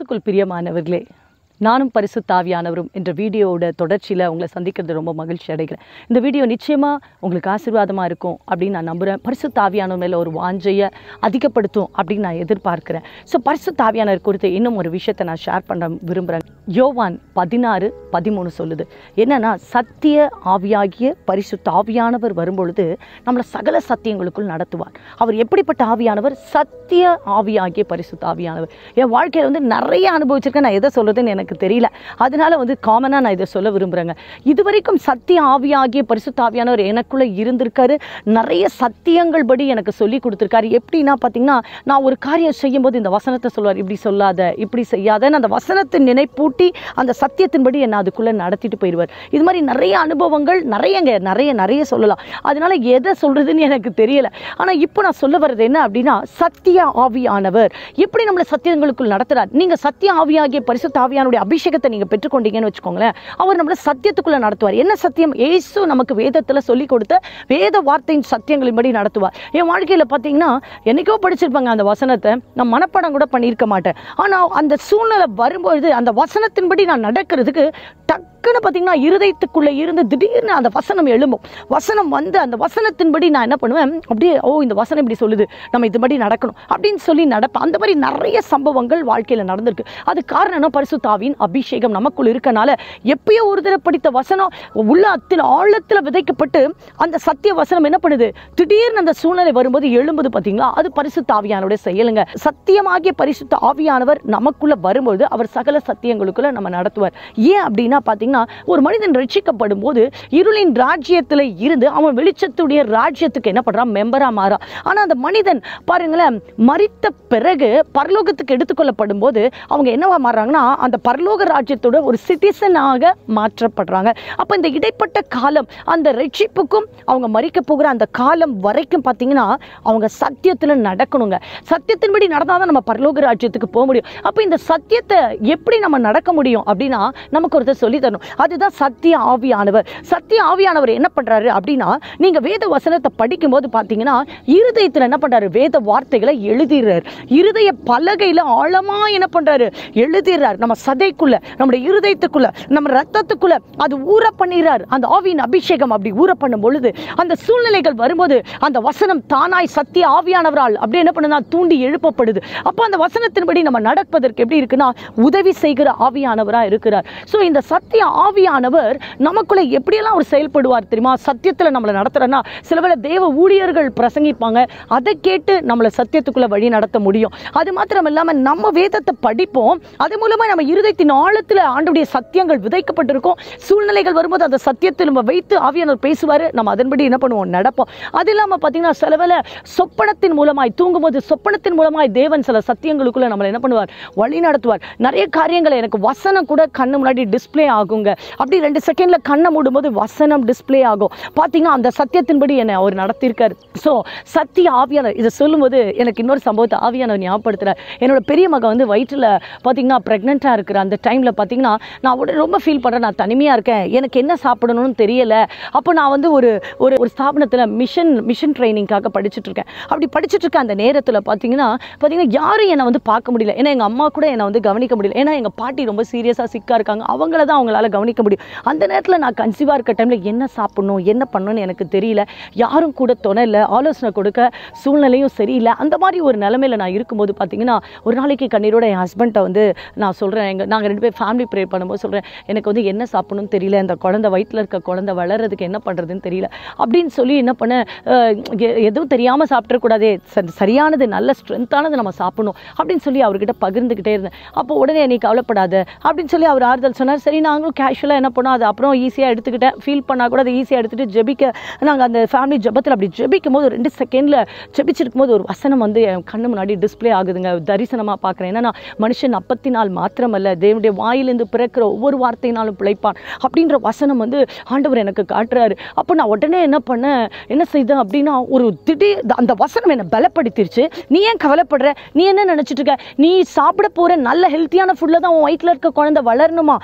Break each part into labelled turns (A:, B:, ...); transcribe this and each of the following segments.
A: கிறிஸ்துவுக்குள் பிரியமானவர்களே நானும் பரிசுத்தாவியானவரும் என்ற வீடியோவோட தொடர்ச்சியில் உங்களை சந்திக்கிறது ரொம்ப மகிழ்ச்சி அடைகிறேன் இந்த வீடியோ நிச்சயமாக உங்களுக்கு ஆசீர்வாதமாக இருக்கும் அப்படின்னு நான் நம்புகிறேன் பரிசுத்தாவியானவர் மேலே ஒரு வாஞ்சையை அதிகப்படுத்தும் அப்படின்னு நான் எதிர்பார்க்கிறேன் ஸோ பரிசுத்தாவியானவர் குறித்து இன்னும் ஒரு விஷயத்தை நான் ஷேர் பண்ண விரும்புகிறேன் யோவான் பதினாறு பதிமூணு சொல்லுது என்னன்னா சத்திய ஆவியாகிய பரிசுத்த ஆவியானவர் வரும்பொழுது நம்மளை சகல சத்தியங்களுக்குள் நடத்துவார் அவர் எப்படிப்பட்ட ஆவியானவர் சத்திய ஆவியாகிய பரிசுத்த ஆவியானவர் என் வாழ்க்கையில் வந்து நிறைய அனுபவிச்சிருக்கேன் நான் எதை சொல்கிறதுன்னு எனக்கு தெரியல அதனால வந்து காமனாக நான் இதை சொல்ல விரும்புகிறேங்க இதுவரைக்கும் சத்திய ஆவியாகிய பரிசுத்த ஆவியானவர் எனக்குள்ளே இருந்திருக்காரு நிறைய சத்தியங்கள் படி எனக்கு சொல்லி கொடுத்துருக்காரு எப்படின்னா பார்த்தீங்கன்னா நான் ஒரு காரியம் செய்யும்போது இந்த வசனத்தை சொல்லுவார் இப்படி சொல்லாத இப்படி செய்யாதன்னு அந்த வசனத்தை நினைப்பூட்டி அந்த சத்தியத்தின்படி என்னை அதுக்குள்ளே நடத்திட்டு போயிடுவார் இது மாதிரி நிறைய அனுபவங்கள் நிறையங்க நிறைய நிறைய சொல்லலாம் அதனால எதை சொல்றதுன்னு எனக்கு தெரியல ஆனால் இப்போ நான் சொல்ல வர்றது என்ன அப்படின்னா சத்திய ஆவியானவர் எப்படி நம்மளை சத்தியங்களுக்குள் நடத்துறார் நீங்க சத்திய ஆவியாகிய பரிசுத்த ஆவியானுடைய அபிஷேகத்தை நீங்க பெற்றுக்கொண்டீங்கன்னு வச்சுக்கோங்களேன் அவர் நம்மளை சத்தியத்துக்குள்ள நடத்துவார் என்ன சத்தியம் ஏசு நமக்கு வேதத்துல சொல்லி கொடுத்த வேத வார்த்தையின் சத்தியங்களின்படி நடத்துவார் என் வாழ்க்கையில பார்த்தீங்கன்னா என்னைக்கோ படிச்சிருப்பாங்க அந்த வசனத்தை நான் மனப்பாடம் கூட பண்ணியிருக்க மாட்டேன் ஆனா அந்த சூழ்நிலை வரும்பொழுது அந்த வசனத்தின்படி நான் நடக்கிறதுக்கு டக்குன்னு பார்த்தீங்கன்னா இருதயத்துக்குள்ள இருந்து திடீர்னு அந்த வசனம் எழும்பும் வசனம் வந்து அந்த வசனத்தின்படி நான் என்ன பண்ணுவேன் அப்படியே ஓ இந்த வசனம் இப்படி சொல்லுது நம்ம இதுபடி நடக்கணும் அப்படின்னு சொல்லி நடப்பேன் அந்த மாதிரி நிறைய சம்பவங்கள் வாழ்க்கையில் நடந்திருக்கு அது காரணம் என்ன பரிசுத்தாவின் அபிஷேகம் நமக்குள் இருக்கனால எப்பயோ ஒரு தடவை படித்த வசனம் உள்ள அத்தில் ஆழத்தில் விதைக்கப்பட்டு அந்த சத்திய வசனம் என்ன பண்ணுது திடீர்னு அந்த சூழ்நிலை வரும்போது எழும்புது பார்த்தீங்களா அது பரிசுத்த ஆவியானுடைய செயலுங்க சத்தியமாகிய பரிசுத்த ஆவியானவர் நமக்குள்ள வரும்போது அவர் சகல சத்தியங்களுக்குள்ள நம்ம நடத்துவார் ஏன் அப்படின்னா பார்த்தீங்கன்னா ஒரு மனிதன் ரட்சிக்கப்படும் போது இருளின் ராஜ்யத்தில் இருந்து அவன் வெளிச்சத்துடைய ராஜ்யத்துக்கு என்ன பண்றான் மெம்பரா மாறா ஆனா அந்த மனிதன் பாருங்களேன் மரித்த பிறகு பரலோகத்துக்கு எடுத்துக்கொள்ளப்படும் போது அவங்க என்னவா மாறுறாங்கன்னா அந்த பரலோக ராஜ்யத்தோட ஒரு சிட்டிசனாக மாற்றப்படுறாங்க அப்ப இந்த இடைப்பட்ட காலம் அந்த ரட்சிப்புக்கும் அவங்க மறிக்க போகிற அந்த காலம் வரைக்கும் பார்த்தீங்கன்னா அவங்க சத்தியத்துல நடக்கணுங்க சத்தியத்தின்படி நடந்தாதான் நம்ம பரலோக ராஜ்யத்துக்கு போக முடியும் அப்ப இந்த சத்தியத்தை எப்படி நம்ம நடக்க முடியும் அப்படின்னா நமக்கு ஒருத்தர் சொல்லி தரணும் அதுதான் சத்திய ஆவியானவர் சத்திய ஆவியானவர் என்ன பண்றாரு அப்படின்னா நீங்க வேத வசனத்தை படிக்கும்போது பார்த்தீங்கன்னா இருதயத்தில் என்ன பண்றாரு வேத வார்த்தைகளை எழுதிடுறாரு இருதய பலகையில ஆழமா என்ன பண்றாரு எழுதிடுறாரு நம்ம சதைக்குள்ள நம்முடைய இருதயத்துக்குள்ள நம்ம ரத்தத்துக்குள்ள அது ஊற பண்ணிடுறாரு அந்த ஆவியின் அபிஷேகம் அப்படி ஊற பண்ணும் பொழுது அந்த சூழ்நிலைகள் வரும்போது அந்த வசனம் தானாய் சத்திய ஆவியானவரால் அப்படி என்ன பண்ணுனா தூண்டி எழுப்பப்படுது அப்போ அந்த வசனத்தின்படி நம்ம நடப்பதற்கு எப்படி இருக்குன்னா உதவி செய்கிற ஆவியானவரா இருக்கிறார் ஸோ இந்த சத்திய ஆவியானவர் நமக்குள்ள எப்படியெல்லாம் அவர் செயல்படுவார் தெரியுமா சத்தியத்தில் நம்மளை நடத்துறேன்னா சில வேளை தேவ ஊழியர்கள் பிரசங்கிப்பாங்க அதை கேட்டு நம்மளை சத்தியத்துக்குள்ள வழி நடத்த முடியும் அது மாத்திரம் இல்லாமல் நம்ம வேதத்தை படிப்போம் அது மூலமா நம்ம இருதயத்தின் ஆழத்தில் ஆண்டுடைய சத்தியங்கள் விதைக்கப்பட்டிருக்கும் சூழ்நிலைகள் வரும்போது அந்த சத்தியத்தை நம்ம வைத்து ஆவியானவர் பேசுவார் நம்ம அதன்படி என்ன பண்ணுவோம் நடப்போம் அது இல்லாமல் பார்த்தீங்கன்னா சில வேளை சொப்பனத்தின் மூலமாய் தூங்கும்போது சொப்பனத்தின் மூலமாய் தேவன் சில சத்தியங்களுக்குள்ள நம்மளை என்ன பண்ணுவார் வழி நடத்துவார் நிறைய காரியங்களை எனக்கு வசனம் கூட கண்ணு முன்னாடி டிஸ்ப்ளே ஆகுங்க அப்படி ரெண்டு செகண்ட்ல கண்ணை மூடும்போது வசனம் டிஸ்ப்ளே ஆகும் பார்த்தீங்கன்னா அந்த சத்தியத்தின்படி என்னை அவர் நடத்தியிருக்காரு ஸோ சத்திய ஆவியானவர் இதை சொல்லும்போது எனக்கு இன்னொரு சம்பவத்தை ஆவியானவர் ஞாபகப்படுத்துறார் என்னோட பெரிய மகன் வந்து வயிற்றில் பார்த்தீங்கன்னா ப்ரெக்னெண்ட்டாக இருக்கிற அந்த டைமில் பார்த்தீங்கன்னா நான் உடனே ரொம்ப ஃபீல் பண்ணுறேன் நான் தனிமையாக இருக்கேன் எனக்கு என்ன சாப்பிடணும்னு தெரியல அப்போ நான் வந்து ஒரு ஒரு ஒரு ஸ்தாபனத்தில் மிஷன் மிஷன் ட்ரைனிங்காக படிச்சுட்டு இருக்கேன் அப்படி படிச்சுட்டு இருக்க அந்த நேரத்தில் பார்த்தீங்கன்னா பார்த்தீங்கன்னா யாரும் என்னை வந்து பார்க்க முடியல ஏன்னா எங்கள் அம்மா கூட என்னை வந்து கவனிக்க முடியல ஏன்னா எங்கள் பாட்டி ரொம்ப சீரியஸாக சிக்காக இருக்காங்க அவங்கள தான் அவங்களால கவனிக்க முடியும் அந்த நேரத்தில் நான் கன்சீவாக இருக்க டைமில் என்ன சாப்பிடணும் என்ன பண்ணணும்னு எனக்கு தெரியல யாரும் கூட துணை இல்லை ஆலோசனை கொடுக்க சூழ்நிலையும் சரியில்லை அந்த மாதிரி ஒரு நிலமையில நான் இருக்கும்போது பார்த்தீங்கன்னா ஒரு நாளைக்கு கண்ணீரோட என் ஹஸ்பண்ட்டை வந்து நான் சொல்கிறேன் எங்கள் நாங்கள் ரெண்டு பேர் ஃபேமிலி ப்ரே பண்ணும்போது சொல்கிறேன் எனக்கு வந்து என்ன சாப்பிடணும்னு தெரியல இந்த குழந்தை வயிற்றில் இருக்க குழந்தை வளர்றதுக்கு என்ன பண்ணுறதுன்னு தெரியல அப்படின்னு சொல்லி என்ன பண்ண அஹ், எ- எதுவும் தெரியாமல் சாப்பிட்றக்கூடாதே ச- சரியானது நல்ல ஸ்ட்ரென்த்தானது நம்ம சாப்பிடணும் அப்படின்னு சொல்லி அவர்கிட்ட பகிர்ந்துக்கிட்டே இருந்தேன் அப்போ உடனே நீ கவலைப்படாத அப்படின்னு சொல்லி அவர் ஆறுதல் சொன்னார் சரி நாங்களும் கேஷுவலாக என்ன பண்ணோம் அது அப்புறம் ஈஸியாக எடுத்துக்கிட்டேன் ஃபீல் பண்ணால் கூட அதை ஈஸியாக எடுத்துகிட்டு ஜெபிக்க நாங்கள் அந்த ஃபேமிலி ஜெபத்தில் அப்படி ஜெபிக்கும் போது ரெண்டு செகண்டில் ஜெபிச்சிருக்கும் போது ஒரு வசனம் வந்து என் கண்ணு முன்னாடி டிஸ்ப்ளே ஆகுதுங்க தரிசனமாக பார்க்குறேன் என்னன்னா மனுஷன் அப்பத்தினால் மாத்திரமல்ல தேவனுடைய வாயிலிருந்து பிறக்கிற ஒவ்வொரு வார்த்தையினாலும் பிழைப்பான் அப்படின்ற வசனம் வந்து ஆண்டவர் எனக்கு காட்டுறாரு அப்போ நான் உடனே என்ன பண்ணேன் என்ன செய்தேன் அப்படின்னா ஒரு திடீர் அந்த வசனம் என்னை பலப்படுத்திருச்சு நீ ஏன் கவலைப்படுற நீ என்ன நினைச்சிட்டு இருக்க நீ சாப்பிட போற நல்ல ஹெல்த்தியான ஃபுட்டில் தான் உன் வயிற்றில் இருக்க குழந்தை வளரணுமா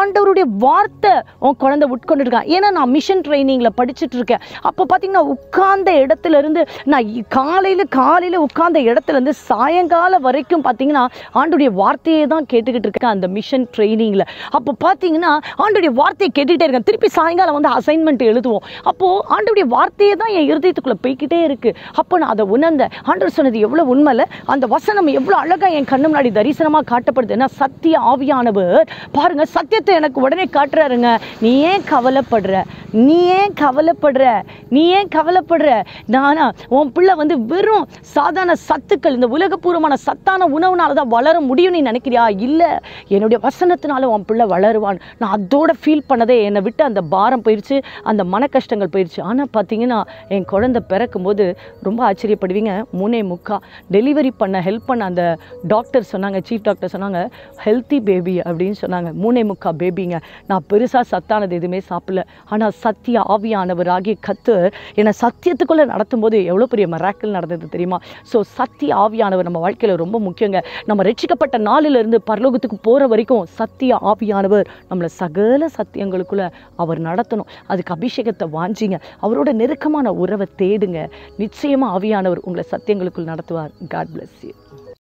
A: ஆண்டவருடைய வார்த்தை உன் குழந்தை உட்கொண்டு இருக்கான் ஏன்னா நான் மிஷன் ட்ரைனிங்கில் படிச்சுட்டு இருக்கேன் அப்போ பார்த்தீங்கன்னா உட்கார்ந்த இடத்துல இருந்து நான் இ- காலையில காலையில உட்கார்ந்த இடத்துல இருந்து சாயங்காலம் வரைக்கும் பார்த்தீங்கன்னா ஆண்டுடைய வார்த்தையை தான் கேட்டுக்கிட்டு இருக்கேன் அந்த மிஷன் ட்ரைனிங்கில் அப்போ பார்த்தீங்கன்னா ஆண்டுடைய வார்த்தையை கேட்டுக்கிட்டே இருக்கேன் திருப்பி சாயங்காலம் வந்து அசைன்மெண்ட் எழுதுவோம் அப்போது ஆண்டுடைய வார்த்தையே தான் என் இருதயத்துக்குள்ளே போய்க்கிட்டே இருக்கு அப்போ நான் அதை உணர்ந்தேன் ஆண்டவர் சொன்னது எவ்வளோ உண்மையில் அந்த வசனம் எவ்வளோ அழகாக என் கண்ணு முன்னாடி தரிசனமாக காட்டப்படுது ஏன்னா சத்திய ஆவியானவர் பாருங்க சத்தியத்தை எனக்கு உடனே காட்டுறாருங்க நீ ஏன் கவலைப்படுற நீ ஏன் கவலைப்படுற நீ ஏன் கவலைப்படுற நானா உன் பிள்ளை வந்து வெறும் சாதாரண சத்துக்கள் இந்த உலகபூர்வமான சத்தான உணவுனால தான் வளர முடியும் நீ நினைக்கிறியா இல்லை என்னுடைய வசனத்தினால உன் பிள்ளை வளருவான் நான் அதோட ஃபீல் பண்ணதே என்னை விட்டு அந்த பாரம் போயிடுச்சு அந்த மன கஷ்டங்கள் போயிடுச்சு ஆனால் பார்த்தீங்கன்னா என் குழந்தை பிறக்கும்போது ரொம்ப ஆச்சரியப்படுவீங்க மூணே முக்கா டெலிவரி பண்ண ஹெல்ப் பண்ண அந்த டாக்டர் சொன்னாங்க சீஃப் டாக்டர் சொன்னாங்க ஹெல்த்தி பேபி அப்படின்னு சொன்னாங்க மூணே முக்கா பேபிங்க நான் பெருசாக சத்தானது எதுவுமே சாப்பிடல ஆனால் சத்திய ஆவியானவராகிய கத்து என்னை சத்தியத்துக்குள்ளே நடத்தும்போது எவ்வளோ பெரிய மராக்கள் நடந்தது தெரியுமா ஸோ சத்திய ஆவியானவர் நம்ம வாழ்க்கையில் ரொம்ப முக்கியங்க நம்ம ரட்சிக்கப்பட்ட நாளிலிருந்து பரலோகத்துக்கு போகிற வரைக்கும் சத்திய ஆவியானவர் நம்மளை சகல சத்தியங்களுக்குள்ள அவர் நடத்தணும் அதுக்கு அபிஷேகத்தை வாஞ்சிங்க அவரோட நெருக்கமான உறவை தேடுங்க நிச்சயமாக ஆவியானவர் உங்களை சத்தியங்களுக்குள் நடத்துவார் காட் bless you